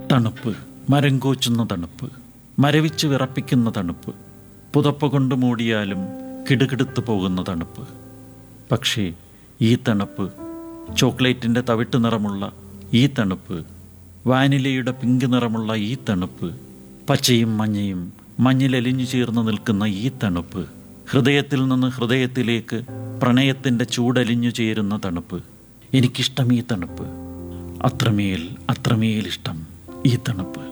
തണുപ്പ് മരം കോച്ചുന്ന തണുപ്പ് മരവിച്ച് വിറപ്പിക്കുന്ന തണുപ്പ് പുതപ്പ് കൊണ്ട് മൂടിയാലും കിടുകിടുത്തു പോകുന്ന തണുപ്പ് പക്ഷേ ഈ തണുപ്പ് ചോക്ലേറ്റിൻ്റെ തവിട്ട് നിറമുള്ള ഈ തണുപ്പ് വാനിലയുടെ പിങ്ക് നിറമുള്ള ഈ തണുപ്പ് പച്ചയും മഞ്ഞയും മഞ്ഞിലലിഞ്ഞു ചേർന്ന് നിൽക്കുന്ന ഈ തണുപ്പ് ഹൃദയത്തിൽ നിന്ന് ഹൃദയത്തിലേക്ക് പ്രണയത്തിൻ്റെ ചൂടലിഞ്ഞു ചേരുന്ന തണുപ്പ് എനിക്കിഷ്ടം ഈ തണുപ്പ് അത്രമേൽ അത്രമേൽ ഇഷ്ടം ഈ തണുപ്പ്